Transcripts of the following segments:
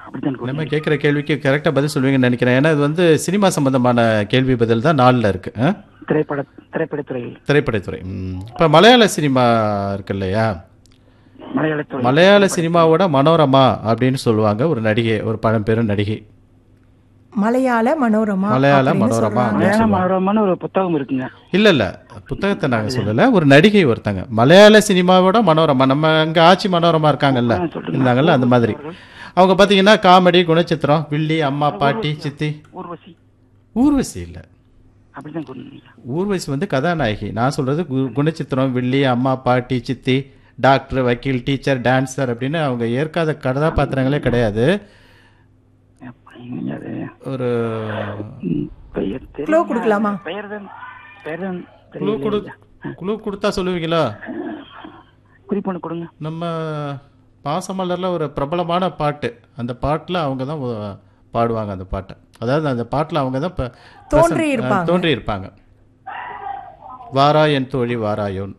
அப்படித்தான் நம்ம கூறுகிறேன். கேட்குற கேள்விக்கு கரெக்டாக பதில் சொல்லுவீங்கன்னு நினைக்கிறேன் ஏன்னா இது வந்து சினிமா சம்பந்தமான கேள்வி பதில் தான் நாலில் இருக்கு ஆ? திரைப்பட திரைப்படத்துறையில் திரைப்படத்துறை இப்போ மலையாள சினிமா இருக்கு இல்லையா மலையாளத்துறை மலையாள சினிமாவோட மனோரமா அப்படின்னு சொல்லுவாங்க ஒரு நடிகை ஒரு பழம்பெரும் நடிகை மலையாள மனோரமா மலையாள அப்படின்னு மனோரமா சொல்றாங்க. அப்படின்னு மலையாள சொல்லுவாங்க மனோரமான ஒரு புத்தகம் இருக்குங்க இல்ல இல்ல புத்தகத்தை நாங்க சொல்லல ஒரு நடிகை ஒருத்தங்க மலையாள சினிமாவோட மனோரமா நம்ம அங்க ஆட்சி மனோரமா இருக்காங்கல்ல ஆ, சொல்லுங்க. இருந்தாங்கல்ல அந்த மாதிரி அவங்க பாத்தீங்கன்னா காமெடி குணச்சித்திரம் வில்லி அம்மா பாட்டி சித்தி ஊர்வசி ஊர்வசி இல்ல அப்படித்தான் கூறுனீங்க ஊர்வசி வந்து கதாநாயகி நான் சொல்றது கு- குணச்சித்திரம் வில்லி அம்மா பாட்டி சித்தி டாக்டர் வக்கீல் டீச்சர் டான்சர் அப்படின்னு அவங்க ஏற்காத கதாபாத்திரங்களே கிடையாது அப்பா, எங்கங்க அது ஒரு ம், பெயர் தெரியல. Clue கொடுக்கலாமா? பெயர் தான் பெயர் தான் குழு கொடு தெரியல குழு கொடுத்தா சொல்லுவீங்களா குறிப்பொன்று கொடுங்க நம்ம பாசமலரில் ஒரு பிரபலமான பாட்டு அந்த பாட்டில் அவங்க தான் ஒ- பாடுவாங்க அந்த பாட்டை அதாவது அந்த பாட்டில் அவங்க தான் இப்போ தோன்றி இருப்பாங்க. தோன்றி இருப்பாங்க வாரா என் தோழி வாராயோன்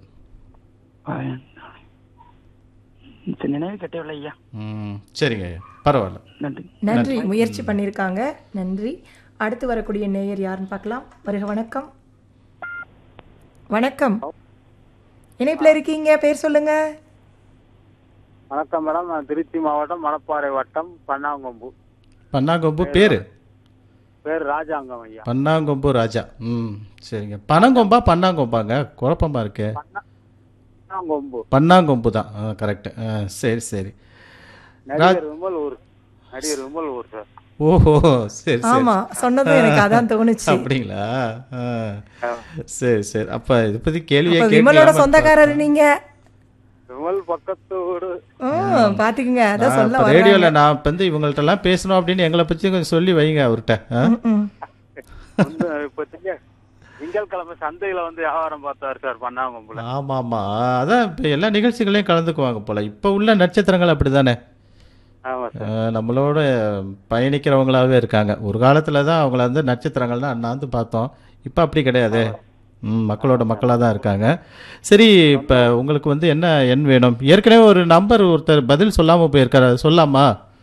சரி, நினைவு கட்டவில்லை ஐயா ம், சரிங்க ஐயா பரவாயில்ல நன்றி நன்றி முயற்சி பண்ணியிருக்காங்க நன்றி அடுத்து வரக்கூடிய நேயர் யாருன்னு பார்க்கலாம் வருக வணக்கம் வணக்கம் இணைப்பில் இருக்கீங்க பேர் சொல்லுங்க வணக்கம் மேடம் நான் திருச்சி மாவட்டம் மணப்பாறை வட்டம் பன்னாங்கொம்பு பன்னாங்கொம்பு பேர் பேர் ராஜாங்கம் ஐயா பன்னாங்கொம்பு ராஜா ம் சரிங்க பனங்கொம்பா பன்னாங்கொம்பாங்க குழப்பமா இருக்கு பன்னாங்கொம்பு பன்னாங்கொம்பு தான் கரெக்டு சரி சரி நடிகர் விமல் ஊர் நடிகர் விமல் ஊர் சார் ஓஹோ சரி சரி ஆமா சொன்னதும் எனக்கு அதான் தோணுச்சு அப்படிங்களா ஆ. சரி சரி அப்ப இதை பத்தி கேள்வியே அப்ப விமலோட கேட்கலாமா? சொந்தக்காரர் நீங்க விமல் பக்கத்து ஊரு ம், பாத்துக்குங்க அதான் நான் சொல்ல இப்ப வர்றாங்க. ரேடியோல நான் இப்ப வந்து இவங்கள்ட்ட எல்லாம் பேசணும் அப்படின்னு எங்களை பத்தி கொஞ்சம் சொல்லி வைங்க அவர்கிட்ட ஆ? ம், ம். வந்து இப்போ திங்க திங்கட்கிழமை சந்தையில வந்து வியாபாரம் பார்த்தாரு சார் பன்னாங்கொம்புல ஆமா ஆமா அதான் இப்ப எல்லா நிகழ்ச்சிகளையும் கலந்துக்குவாங்க போல இப்ப உள்ள நட்சத்திரங்கள் அப்படிதானே ஆமா சார் ஆ, நம்மளோட பயணிக்கிறவங்களாவே இருக்காங்க ஒரு காலத்துல தான் அவங்கள வந்து நட்சத்திரங்கள்லாம் அண்ணாந்து பார்த்தோம் இப்ப அப்படி கிடையாது ம் மக்களோட மக்களாக தான் இருக்காங்க சரி இப்போ உங்களுக்கு வந்து என்ன எண் வேணும் ஏற்கனவே ஒரு நம்பர் ஒருத்தர் பதில் சொல்லாமல் போயிருக்காரு அது சொல்லாமா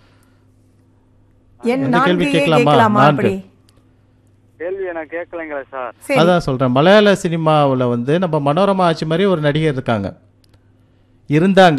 என் எந்த கேள்வி நான்கையே கேட்கலாமா? கேட்கலாமா நான்கு. அப்படி கேள்வியை நான் கேட்கலைங்களே சார் சரி அதான் சொல்கிறேன் மலையாள சினிமாவில் வந்து நம்ம மனோரமா ஆட்சி மாதிரி ஒரு நடிகர் இருக்காங்க இருந்தாங்க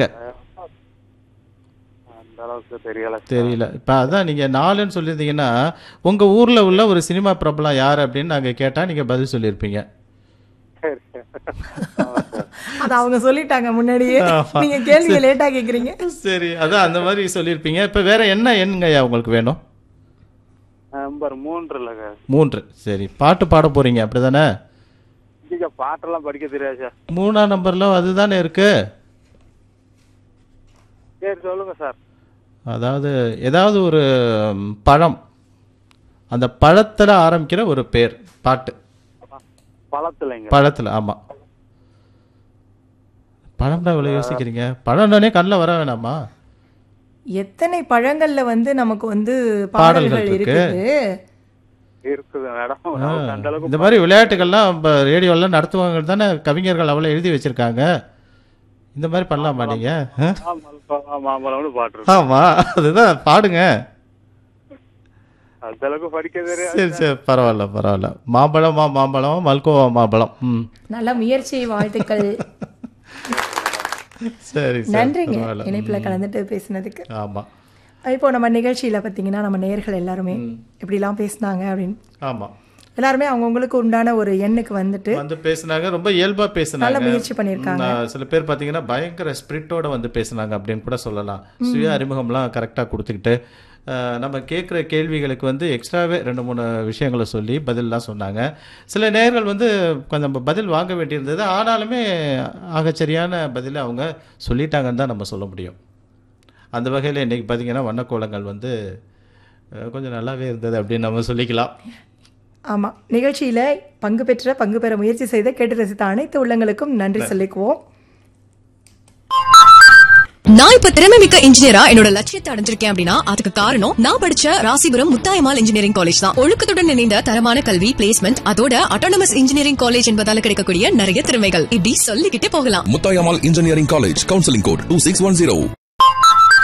அந்த அளவுக்கு தெரியல சார். தெரியல இப்போ அதான் நீங்கள் நாலுன்னு சொல்லியிருந்தீங்கன்னா உங்கள் ஊரில் உள்ள ஒரு சினிமா பிரபலம் யார் அப்படின்னு நாங்கள் கேட்டால் நீங்கள் பதில் சொல்லியிருப்பீங்க சரி ஆமா சார் அது அவங்க சொல்லிட்டாங்க முன்னாடியே ஆமா. நீங்க கேள்வியை லேட்டா கேக்குறீங்க சரி அதான் அந்த மாதிரி சொல்லியிருப்பீங்க இப்போ வேற என்ன எண்ணுங்கய்யா உங்களுக்கு வேணும் நம்பர் மூன்றுல மூன்று சரி பாட்டு பாட போறீங்க அப்படிதானே இங்க பாட்டெல்லாம் படிக்க தெரியாது சார் மூணாம் நம்பர்ல அதுதானே இருக்கு சரி சொல்லுங்க சார் அதாவது ஏதாவது ஒரு ம், பழம் அந்த பழத்துல ஆரம்பிக்கிற ஒரு பேர் பாட்டு பழத்துலைங்க பழத்துல ஆமா பழம்னா இவ்வளவு யோசிக்கிறீங்க பழம்னானே கண்ணில் வர வேணாமா எத்தனை பழங்கள்ல வந்து நமக்கு வந்து பாடல்கள் பாடல்கள் இருக்கு. இருக்குது இருக்குது மேடம் நமக்கு அந்த அளவுக்கு இந்த மாதிரி விளையாட்டுகள்லாம் இப்போ ரேடியோலாம் நடத்துவாங்க தானே கவிஞர்கள் அவ்வளோ எழுதி வச்சிருக்காங்க இந்த மாதிரி பண்ணலாமா நீங்க ஆ? மாம்பழம் மாம்பழம்னு பாட்டு இருக்கு ஆமா அதுதான் பாடுங்க அந்த அளவுக்கு படிக்க தெரியாது சரி சரி பரவாயில்ல பரவாயில்ல மாம்பழமா மாம்பழம் மல்கோவா மாம்பழம் ம் நல்ல முயற்சி வாழ்த்துக்கள் சரி சரி நன்றிங்க பரவாயில்ல இணைப்புல கலந்துட்டு பேசினதுக்கு ஆமா இப்போ நம்ம நிகழ்ச்சியில பாத்தீங்கன்னா நம்ம நேயர்கள் எல்லாருமே எப்படிலாம் பேசினாங்க அப்படின்னு ஆமா எல்லாருமே அவங்கவுங்களுக்கு உண்டான ஒரு எண்ணுக்கு வந்துட்டு வந்து பேசுனாங்க ரொம்ப இயல்பா நல்ல பேசுனாங்க முயற்சி பண்ணியிருக்காங்க நான் சில பேர் பார்த்தீங்கன்னா பயங்கர ஸ்பிரிட்டோட வந்து பேசுனாங்க அப்படின்னு கூட சொல்லலாம் சுய அறிமுகம்லாம் கரெக்டாக கொடுத்துக்கிட்டு அஹ், நம்ம கேட்குற கேள்விகளுக்கு வந்து எக்ஸ்ட்ராவே ரெண்டு மூணு விஷயங்களை சொல்லி பதிலெலாம் சொன்னாங்க சில நேர்கள் வந்து கொஞ்சம் நம்ம பதில் வாங்க வேண்டியிருந்தது ஆனாலுமே ஆகச்சரியான பதிலை அவங்க சொல்லிட்டாங்கன்னு தான் நம்ம சொல்ல முடியும் அந்த வகையில் இன்றைக்கி பார்த்தீங்கன்னா வண்ணக்கோலங்கள் வந்து அஹ், கொஞ்சம் நல்லாவே இருந்தது அப்படின்னு நம்ம சொல்லிக்கலாம் ஆமா நிகழ்ச்சியில பங்கு பெற்ற பங்கு பெற முயற்சி செய்த கேட்டு ரசித்த அனைத்து உள்ளங்களுக்கும் நன்றி சொல்லிக்குவோம் நான் இப்ப திறமை மிக்க இன்ஜினியரா என்னோட லட்சியத்தை அடைஞ்சிருக்கேன் அப்படின்னா அதுக்கு காரணம் நான் படிச்ச ராசிபுரம் முத்தாயமால் இன்ஜினியரிங் காலேஜ் தான் ஒழுக்கத்துடன் இணைந்த தரமான கல்வி பிளேஸ்மெண்ட் அதோட அட்டானமஸ் இன்ஜினியரிங் காலேஜ் என்பதால கிடைக்கக்கூடிய நிறைய திறமைகள் இப்படி சொல்லிக்கிட்டே போகலாம் Mutayamal Engineering College, Counseling Code 2610.